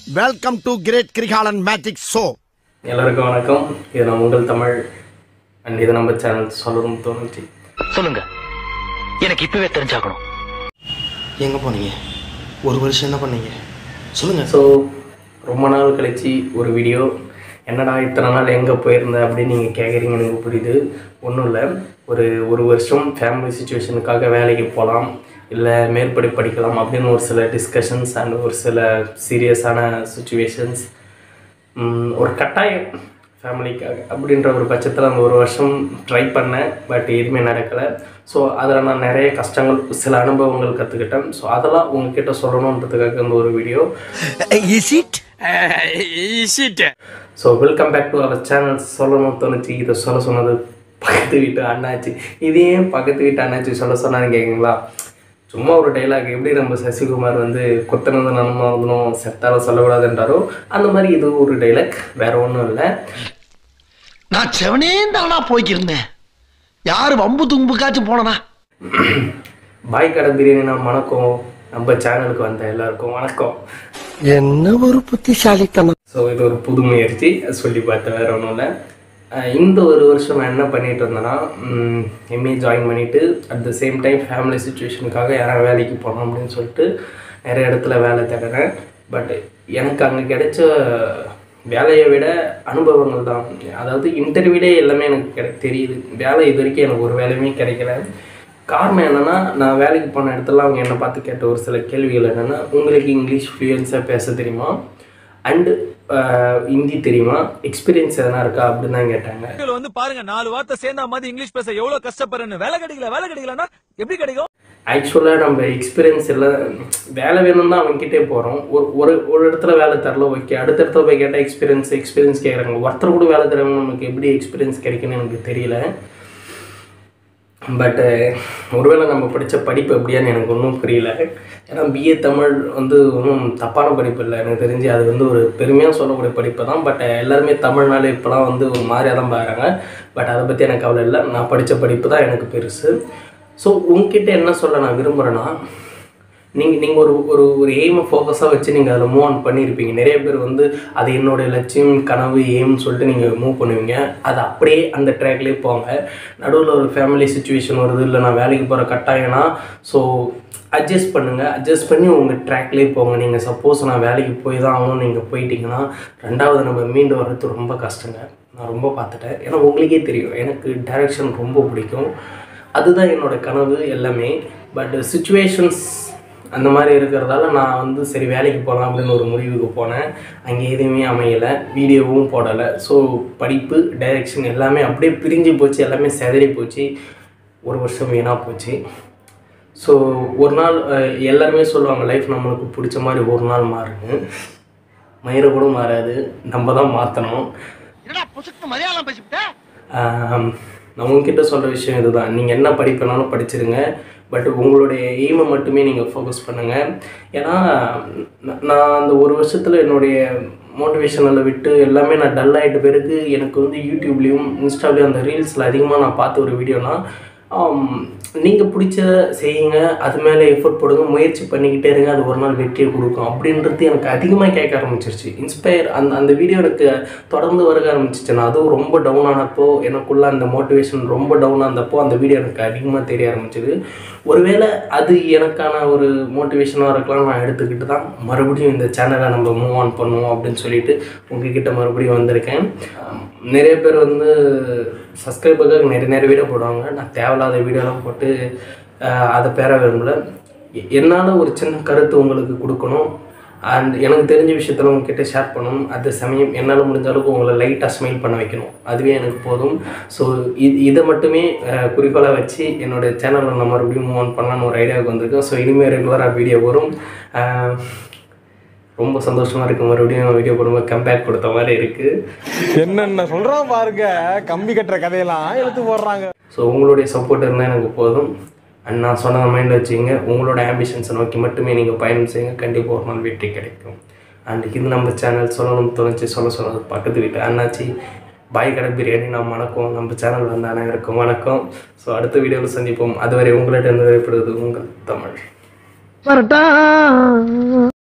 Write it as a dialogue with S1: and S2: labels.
S1: welcome to great Kirikalan magic show
S2: எல்லாருக்கும் வணக்கம் இது நான் உங்கள் தமிழ் அண்ட் இது நம்ம சேனல் சொல்லணும்னு தோணுச்சு
S3: சொல்லுங்க எனக்கு இப்பவே தெரிஞ்சாகணும்
S4: எங்கே போனீங்க ஒரு வருஷம் என்ன பண்ணீங்க சொல்லுங்கள்
S2: ஸோ ரொம்ப நாள் கழிச்சு ஒரு வீடியோ என்னடா இத்தனை நாள் எங்கே போயிருந்த அப்படின்னு நீங்கள் கேட்குறீங்க எனக்கு புரியுது ஒன்றும் இல்லை ஒரு ஒரு வருஷம் ஃபேமிலி சுச்சுவேஷனுக்காக வேலைக்கு போகலாம் இல்லை மேற்படி படிக்கலாம் அப்படின்னு ஒரு சில டிஸ்கஷன்ஸ் அண்ட் ஒரு சில சீரியஸான சுச்சுவேஷன்ஸ் ஒரு கட்டாயம் ஃபேமிலிக்காக அப்படின்ற ஒரு பட்சத்தில் அந்த ஒரு வருஷம் ட்ரை பண்ணேன் பட் எதுவுமே நடக்கலை ஸோ அதில் நான் நிறைய கஷ்டங்கள் சில அனுபவங்கள் கற்றுக்கிட்டேன் ஸோ அதெல்லாம் உங்ககிட்ட சொல்லணுன்றதுக்காக இந்த ஒரு video
S1: is it
S2: so welcome back to our channel சொல்லணும் தோணுச்சு இதை சொல்ல சொன்னது பக்கத்து வீட்டு அண்ணாச்சி இதே பக்கத்து வீட்டு அண்ணாச்சி சொல்ல சொன்னான்னு கேட்குங்களா சும்மா ஒரு டைலாக் எப்படி நம்ம சசிகுமார் வந்து கொத்தனது நன்மை இருந்தனும் செத்தால சொல்லக்கூடாதுன்றாரோ அந்த மாதிரி இது ஒரு டைலாக் வேற ஒன்றும் இல்லை
S5: நான் செவனே தானா போய்க்கிருந்தேன் யாரு வம்பு தும்புக்காச்சும் போனனா
S2: பாய் கடை பிரியாணி நான் வணக்கம் நம்ம சேனலுக்கு வந்த எல்லாருக்கும் வணக்கம்
S1: என்ன ஒரு புத்திசாலித்தனம்
S2: ஸோ இது ஒரு புது முயற்சி சொல்லி பார்த்தேன் வேற ஒன்றும் இல்லை அஹ் இந்த ஒரு வருஷம் நான் என்ன பண்ணிட்டு இருந்தேன்னா எம்ஏ ஜாயின் பண்ணிவிட்டு at the same time family சுச்சுவேஷனுக்காக யாராவது வேலைக்கு போகணும் அப்படின்னு சொல்லிட்டு நிறைய இடத்துல வேலை தேடுறேன் பட் எனக்கு அங்கே கிடைச்ச வேலையை விட அனுபவங்கள் தான் அதாவது இன்டர்வியூலே எல்லாமே எனக்கு கிடை தெரியுது வேலை இது வரைக்கும் எனக்கு ஒரு வேலையுமே கிடைக்கல காரணம் என்னென்னா நான் வேலைக்கு போன இடத்துல அவங்க என்னை பார்த்து கேட்ட ஒரு சில கேள்விகள் என்னென்னா உங்களுக்கு இங்கிலீஷ் ஃப்ளூயன்ஸாக பேச தெரியுமா அண்டு ஹிந்தி தெரியுமா எக்ஸ்பீரியன்ஸ் எதனா இருக்கா அப்படின்னு தான் கேட்டாங்க
S6: மக்கள் வந்து பாருங்க நாலு வார்த்தை சேர்ந்தா மாதிரி இங்கிலீஷ் பேச எவ்வளவு கஷ்டப்படுறேன்னு வேலை கிடைக்கல வேலை கிடைக்கலன்னா எப்படி கிடைக்கும்
S2: ஆக்சுவலாக நம்ம எக்ஸ்பீரியன்ஸ் எல்லாம் வேலை வேணும் தான் அவங்ககிட்டே போகிறோம் ஒரு ஒரு ஒரு இடத்துல வேலை தரல ஓகே அடுத்த இடத்துல போய் கேட்டால் எக்ஸ்பீரியன்ஸ் எக்ஸ்பீரியன்ஸ் கேட்குறாங்க ஒருத்தர் கூட வேலை தரவங்க நமக்கு எப்படி எக்ஸ்பீரியன்ஸ் கிடைக்குன்னு எனக்கு தெரியல பட்டு ஒருவேளை நம்ம படித்த படிப்பு எப்படியான்னு எனக்கு ஒன்றும் புரியல ஏன்னா பிஏ தமிழ் வந்து ஒன்றும் தப்பான படிப்பு இல்லை எனக்கு தெரிஞ்சு அது வந்து ஒரு பெருமையாக சொல்லக்கூடிய படிப்பு தான் பட் எல்லாருமே தமிழ்னால இப்போலாம் வந்து ஒரு மாதிரியாக தான் பாருங்க பட் அதை பற்றி எனக்கு கவலை இல்லை நான் படித்த படிப்பு தான் எனக்கு பெருசு ஸோ உங்ககிட்ட என்ன சொல்ல நான் விரும்புகிறேன்னா நீங்கள் நீங்கள் ஒரு ஒரு ஒரு எய்மை ஃபோக்கஸாக வச்சு நீங்கள் அதில் மூவ் ஆன் பண்ணியிருப்பீங்க நிறைய பேர் வந்து அது என்னுடைய லட்சியம் கனவு எய்ம்னு சொல்லிட்டு நீங்கள் மூவ் பண்ணுவீங்க அது அப்படியே அந்த ட்ராக்லேயே போங்க நடுவில் ஒரு ஃபேமிலி சுச்சுவேஷன் வருது இல்லை நான் வேலைக்கு போகிற கட்டாயம்னா ஸோ அட்ஜஸ்ட் பண்ணுங்கள் அட்ஜஸ்ட் பண்ணி உங்கள் ட்ராக்லேயே போங்க நீங்கள் சப்போஸ் நான் வேலைக்கு போய் தான் ஆகணும் நீங்கள் போயிட்டீங்கன்னா ரெண்டாவது நம்ம மீண்டு வர்றது ரொம்ப கஷ்டங்க நான் ரொம்ப பார்த்துட்டேன் ஏன்னா உங்களுக்கே தெரியும் எனக்கு டைரக்ஷன் ரொம்ப பிடிக்கும் அதுதான் என்னோட கனவு எல்லாமே பட் சுச்சுவேஷன்ஸ் அந்த மாதிரி இருக்கிறதால நான் வந்து சரி வேலைக்கு போகலாம் அப்படின்னு ஒரு முடிவுக்கு போனேன் அங்கே எதுவுமே அமையலை வீடியோவும் போடலை ஸோ படிப்பு டைரெக்ஷன் எல்லாமே அப்படியே பிரிஞ்சு போச்சு எல்லாமே செதறி போச்சு ஒரு வருஷம் வீணாக போச்சு ஸோ ஒரு நாள் அஹ், எல்லாருமே சொல்லுவாங்க லைஃப் நம்மளுக்கு பிடிச்ச மாதிரி ஒரு நாள் மாறுன்னு மயிர கூட மாறாது நம்ம தான் மாற்றணும்
S5: என்னடா பொசுக்கு மலையாளம் பேசிவிட்ட
S2: ஆம், நான் உங்ககிட்ட சொல்கிற விஷயம் இதுதான் நீங்கள் என்ன படிப்பனாலும் படிச்சிருங்க பட் உங்களுடைய எய்மை மட்டுமே நீங்கள் ஃபோக்கஸ் பண்ணுங்கள் ஏன்னா ந- நான் அந்த ஒரு வருஷத்தில் என்னுடைய மோட்டிவேஷனில் விட்டு எல்லாமே நான் டல் ஆகிட்ட பிறகு எனக்கு வந்து யூடியூப்லேயும் இன்ஸ்டாலேயும் அந்த ரீல்ஸில் அதிகமாக நான் பார்த்த ஒரு வீடியோனா நீங்கள் பிடிச்ச செய்யுங்க அது மேலே எஃபோர்ட் போடுங்க முயற்சி பண்ணிக்கிட்டே இருங்க அது ஒரு நாள் வெற்றியை கொடுக்கும் அப்படின்றது எனக்கு அதிகமாக கேட்க ஆரம்பிச்சிருச்சு இன்ஸ்பயர் அந்த அந்த வீடியோ எனக்கு தொடர்ந்து வருக ஆரம்பிச்சிச்சு நான் அதுவும் ரொம்ப டவுன் ஆனப்போ எனக்குள்ள அந்த மோட்டிவேஷன் ரொம்ப டவுன் ஆனப்போ அந்த வீடியோ எனக்கு அதிகமாக தெரிய ஆரம்பிச்சது ஒருவேளை அது எனக்கான ஒரு மோட்டிவேஷனாக இருக்கலாம் நான் எடுத்துக்கிட்டு தான் மறுபடியும் இந்த சேனலை நம்ம மூவ் ஆன் பண்ணுவோம் அப்படின்னு சொல்லிட்டு உங்ககிட்ட மறுபடியும் வந்திருக்கேன் ஆம், நிறைய பேர் வந்து சப்ஸ்கிரைபருக்காக நிறைய நிறைய வீடியோ போடுவாங்க நான் தேவையில்லாத வீடியோலாம் போட்டு ஆஹ், அதை பெற விரும்பல எ- என்னால் ஒரு சின்ன கருத்து உங்களுக்கு கொடுக்கணும் அண்ட் எனக்கு தெரிஞ்ச விஷயத்தில் உங்ககிட்ட ஷேர் பண்ணணும் அது சமயம் என்னால் முடிஞ்ச அளவுக்கு உங்களை லைட்டாக ஸ்மைல் பண்ண வைக்கணும் அதுவே எனக்கு போதும் ஸோ இது இதை மட்டுமே அஹ், குறிக்கோளாக வச்சு என்னோட சேனலில் நான் மறுபடியும் மூவ் ஆன் பண்ணலான்னு ஒரு ஐடியாவுக்கு வந்திருக்கேன் ஸோ இனிமேல் ரெகுலராக வீடியோ வரும் அஹ், ரொம்ப சந்தோஷமாக இருக்குது மறுபடியும் வீடியோ போடும்போது கம்பேக் கொடுத்த மாதிரி இருக்குது
S7: என்னென்ன சொல்றான் பாருங்க கம்பி கட்டுற கதையெல்லாம் எழுத்து போடுறாங்க
S2: ஸோ உங்களுடைய சப்போர்ட் இருந்தால் எனக்கு போதும் அண்ட் நான் சொன்னதை மைண்ட் வச்சுங்க உங்களோட ஆம்பிஷன்ஸை நோக்கி மட்டுமே நீங்கள் பயணம் செய்யுங்க கண்டிப்பாக ஒரு நாள் வெற்றி கிடைக்கும் அண்ட் இது நம்ம சேனல் சொல்லணும் தோணுச்சு சொல்ல சொன்னது பக்கத்து வீட்டு அண்ணாச்சி பாய் கடை பிரியாணி நாம் வணக்கம் நம்ம சேனல் வந்து அனைவருக்கும் வணக்கம் ஸோ அடுத்த வீடியோவில் சந்திப்போம் அதுவரை உங்களிடம் விடைபெறுவது உங்கள் தமிழ்
S5: வரட்டா